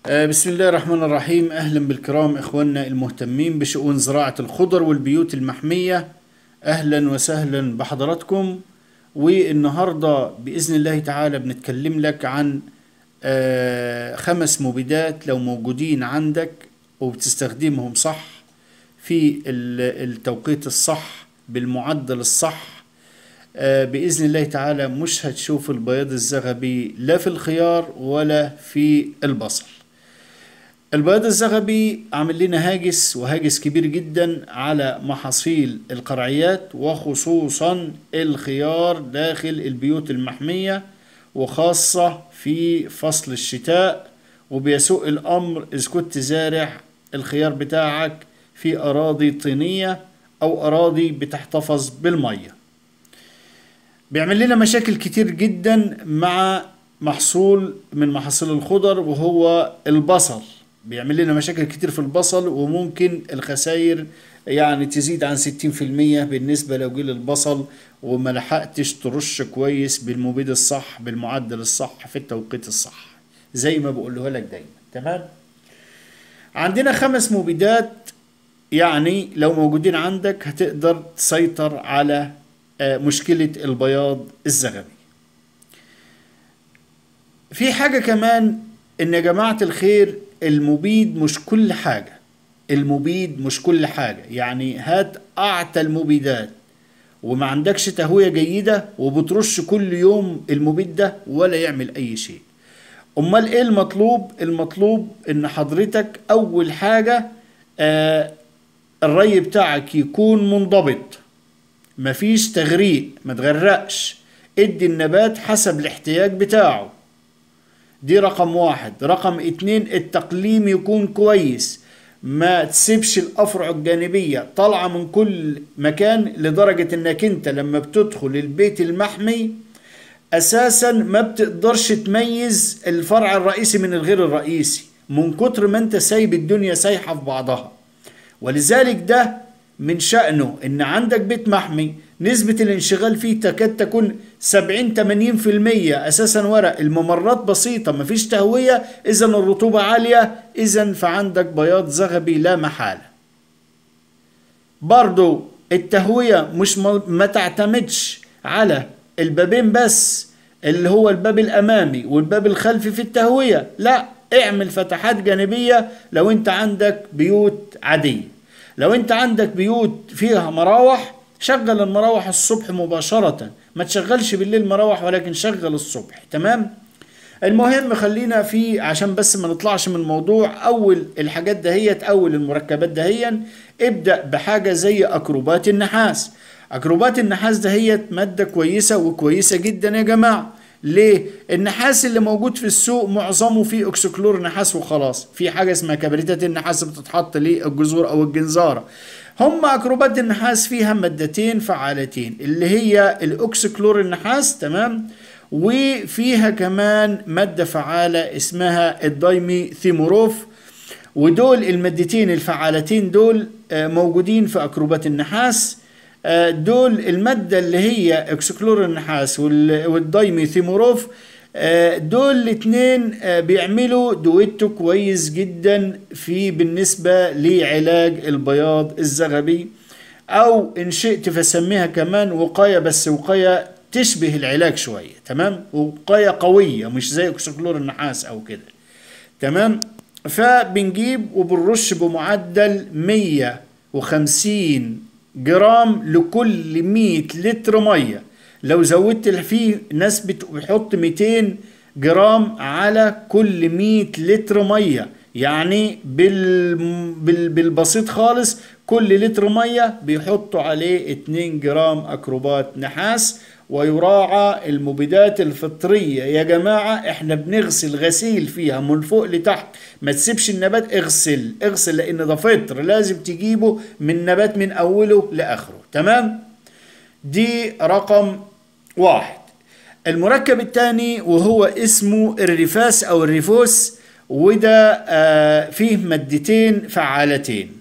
آه، بسم الله الرحمن الرحيم أهلا بالكرام إخواننا المهتمين بشؤون زراعة الخضر والبيوت المحمية أهلا وسهلا بحضراتكم والنهاردة بإذن الله تعالى بنتكلم لك عن آه، خمس مبيدات لو موجودين عندك وبتستخدمهم صح في ال- التوقيت الصح بالمعدل الصح آه، بإذن الله تعالى مش هتشوف البياض الزغبي لا في الخيار ولا في البصل البياض الزغبي عامل لنا هاجس وهاجس كبير جدا على محاصيل القرعيات وخصوصا الخيار داخل البيوت المحمية وخاصة في فصل الشتاء وبيسوء الأمر إذا كنت زارع الخيار بتاعك في أراضي طينية أو أراضي بتحتفظ بالمية بيعمل لنا مشاكل كتير جدا مع محصول من محاصيل الخضر وهو البصل بيعمل لنا مشاكل كتير في البصل وممكن الخسائر يعني تزيد عن 60% بالنسبة لو جه البصل وما لحقتش ترش كويس بالمبيد الصح بالمعدل الصح في التوقيت الصح زي ما بقوله لك دايما تمام عندنا خمس مبيدات يعني لو موجودين عندك هتقدر تسيطر على آه، مشكلة البياض الزغبي في حاجة كمان ان يا جماعة الخير المبيد مش كل حاجة المبيد مش كل حاجة يعني هات اعتى المبيدات وما عندكش تهوية جيدة وبترش كل يوم المبيد ده ولا يعمل اي شيء امال ايه المطلوب المطلوب ان حضرتك اول حاجة آه الري بتاعك يكون منضبط مفيش تغريق ما تغرقش ادي النبات حسب الاحتياج بتاعه دي رقم واحد رقم اتنين التقليم يكون كويس ما تسيبش الافرع الجانبية طالعة من كل مكان لدرجة انك انت لما بتدخل البيت المحمي اساسا ما بتقدرش تميز الفرع الرئيسي من الغير الرئيسي من كتر ما انت سايب الدنيا سايحة في بعضها ولذلك ده من شأنه ان عندك بيت محمي نسبة الانشغال فيه تكاد تكون 70 80% اساسا ورق الممرات بسيطة مفيش تهوية اذا الرطوبة عالية اذا فعندك بياض زغبي لا محالة برضو التهوية مش ما ما تعتمدش على البابين بس اللي هو الباب الامامي والباب الخلفي في التهوية لا اعمل فتحات جانبية لو انت عندك بيوت عادية لو انت عندك بيوت فيها مراوح شغل المراوح الصبح مباشرة ما تشغلش بالليل مراوح ولكن شغل الصبح تمام المهم خلينا في عشان بس ما نطلعش من الموضوع اول الحاجات دهيت اول المركبات دهيا ابدأ بحاجة زي اكروبات النحاس اكروبات النحاس دهيت مادة كويسة وكويسة جدا يا جماعة ليه؟ النحاس اللي موجود في السوق معظمه فيه اكسكلور نحاس وخلاص، في حاجه اسمها كبريتات النحاس بتتحط للجذور او الجنزاره. هم اكروبات النحاس فيها مادتين فعالتين اللي هي الاكسكلور النحاس تمام؟ وفيها كمان ماده فعاله اسمها الدايمي ثيموروف ودول المادتين الفعالتين دول آه، موجودين في اكروبات النحاس آه، دول المادة اللي هي اكسكلور النحاس وال- والدايمي ثيموروف آه، دول الاتنين آه، بيعملوا دويتو كويس جدا في بالنسبة لعلاج البياض الزغبي او ان شئت فسميها كمان وقاية بس وقاية تشبه العلاج شوية تمام وقاية قوية مش زي اكسكلور النحاس او كده تمام فبنجيب وبنرش بمعدل 150 جرام لكل 100 لتر ميه لو زودت فيه ناس بت- بتحط 200 جرام على كل 100 لتر ميه يعني بال... بال... بالبسيط خالص كل لتر ميه بيحطوا عليه 2 جرام اكروبات نحاس ويراعى المبيدات الفطرية يا جماعة احنا بنغسل غسيل فيها من فوق لتحت ما تسيبش النبات اغسل اغسل لان ده فطر لازم تجيبه من نبات من اوله لاخره تمام دي رقم واحد المركب الثاني وهو اسمه الريفاس او الريفوس وده آه فيه مادتين فعالتين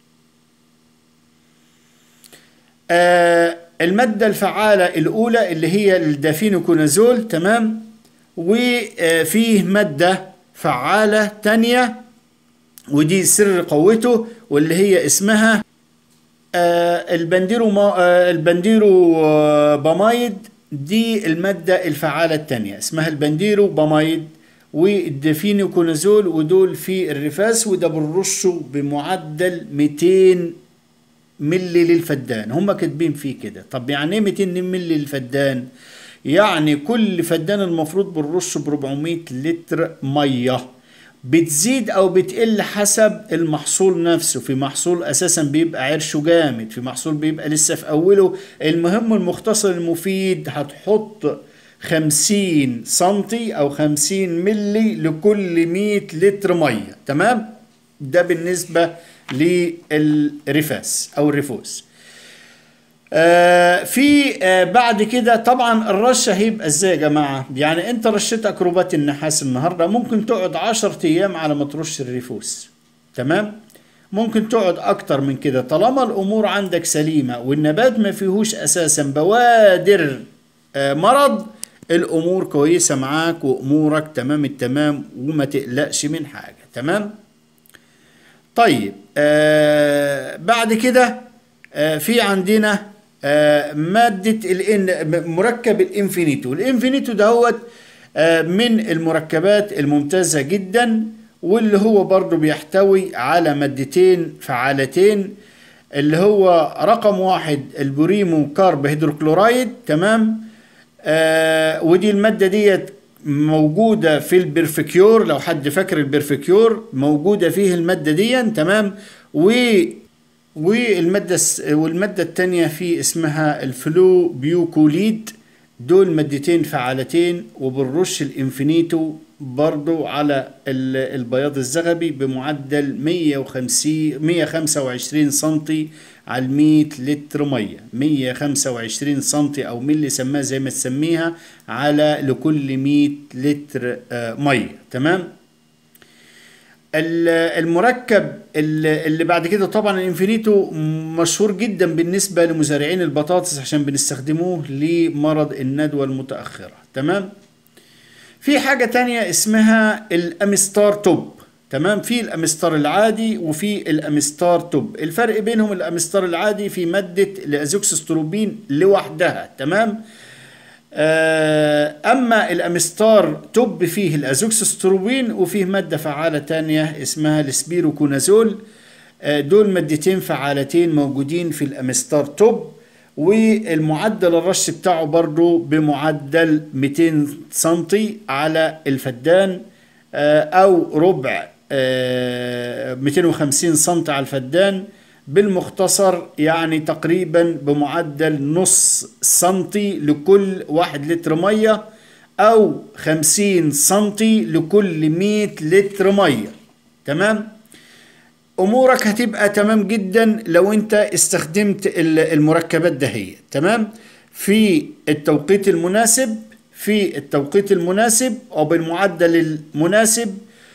آه المادة الفعالة الأولى اللي هي الدافينوكونازول تمام وفيه مادة فعالة تانية ودي سر قوته واللي هي اسمها آه البنديرو ما آه البنديرو آه بامايد دي المادة الفعالة التانية اسمها البنديرو بامايد والديفينوكونازول ودول في الرفاس وده بنرشه بمعدل 200 ملي للفدان هم كاتبين فيه كده طب يعني ايه 200 ملي للفدان يعني كل فدان المفروض بنرشه ب 400 لتر ميه بتزيد او بتقل حسب المحصول نفسه في محصول اساسا بيبقى عرشه جامد في محصول بيبقى لسه في اوله المهم المختصر المفيد هتحط 50 سنتي او 50 ملي لكل 100 لتر ميه تمام ده بالنسبه للرفاس او الرفوس آه في آه بعد كده طبعا الرشه هيبقى ازاي يا جماعه يعني انت رشيت اكروبات النحاس النهارده ممكن تقعد 10 ايام على ما ترش الرفوس تمام ممكن تقعد اكتر من كده طالما الامور عندك سليمه والنبات ما فيهوش اساسا بوادر آه مرض الامور كويسه معاك وامورك تمام التمام وما تقلقش من حاجه تمام طيب آه بعد كده آه في عندنا آه مادة الإن مركب الإنفينيتو الإنفينيتو دهوت آه من المركبات الممتازة جدا واللي هو برضو بيحتوي على مادتين فعالتين اللي هو رقم واحد البوريمو كارب هيدروكلورايد تمام آه ودي المادة ديت موجودة في البرفكيور لو حد فاكر البرفكيور موجودة فيه المادة دي تمام و والمادة والمادة التانية في اسمها الفلو بيوكوليد دول مادتين فعالتين وبنرش الانفينيتو برضو على البياض الزغبي بمعدل 150 125 سنتي على 100 لتر ميه 125 سنتي او ملي سماها زي ما تسميها على لكل 100 لتر ميه تمام المركب اللي بعد كده طبعا الانفينيتو مشهور جدا بالنسبة لمزارعين البطاطس عشان بنستخدموه لمرض الندوة المتأخرة تمام في حاجة تانية اسمها الامستار توب تمام في الامستار العادي وفي الامستار توب الفرق بينهم الامستار العادي في مادة الازوكسستروبين لوحدها تمام أما الأمستار توب فيه الأزوكسستروبين وفيه مادة فعالة تانية اسمها السبيروكونازول دول مادتين فعالتين موجودين في الأمستار توب والمعدل الرش بتاعه برضو بمعدل 200 سنتي على الفدان أو ربع 250 سنتي على الفدان بالمختصر يعني تقريبا بمعدل نص سنتي لكل واحد لتر مية او خمسين سنتي لكل مية لتر مية تمام امورك هتبقى تمام جدا لو انت استخدمت المركبات دهية تمام في التوقيت المناسب في التوقيت المناسب او بالمعدل المناسب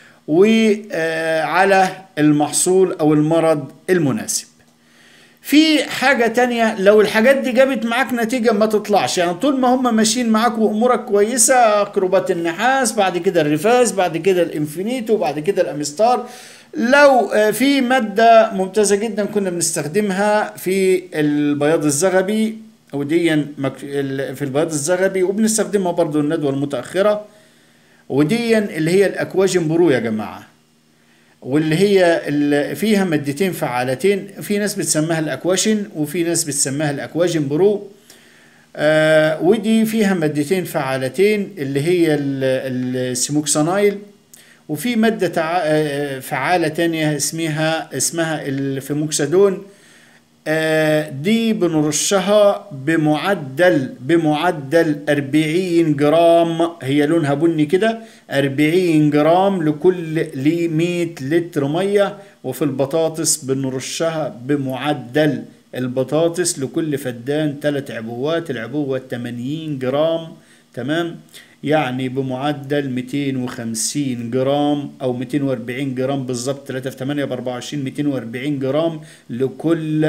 وعلى المحصول او المرض المناسب في حاجة تانية لو الحاجات دي جابت معاك نتيجة ما تطلعش يعني طول ما هم ماشيين معاك وامورك كويسة كروبات النحاس بعد كده الرفاس بعد كده الانفينيتو بعد كده الامستار لو في مادة ممتازة جدا كنا بنستخدمها في البياض الزغبي ودي في البياض الزغبي وبنستخدمها برضو الندوة المتأخرة ودي اللي هي الاكواجين برو يا جماعه واللي هي اللي فيها مادتين فعالتين في ناس بتسميها الاكواشن وفي ناس بتسميها الاكواجين برو آه ودي فيها مادتين فعالتين اللي هي السيموكسانايل وفي مادة فعالة تانية اسمها اسمها الفيموكسادون دي بنرشها بمعدل بمعدل 40 جرام هي لونها بني كده 40 جرام لكل ل 100 لتر ميه وفي البطاطس بنرشها بمعدل البطاطس لكل فدان 3 عبوات العبوة 80 جرام تمام يعني بمعدل 250 جرام او 240 جرام بالظبط 3 في 8 ب 24 240 جرام لكل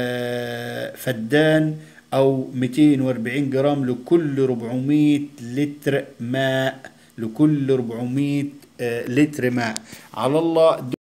فدان او 240 جرام لكل 400 لتر ماء لكل 400 آه، لتر ماء على الله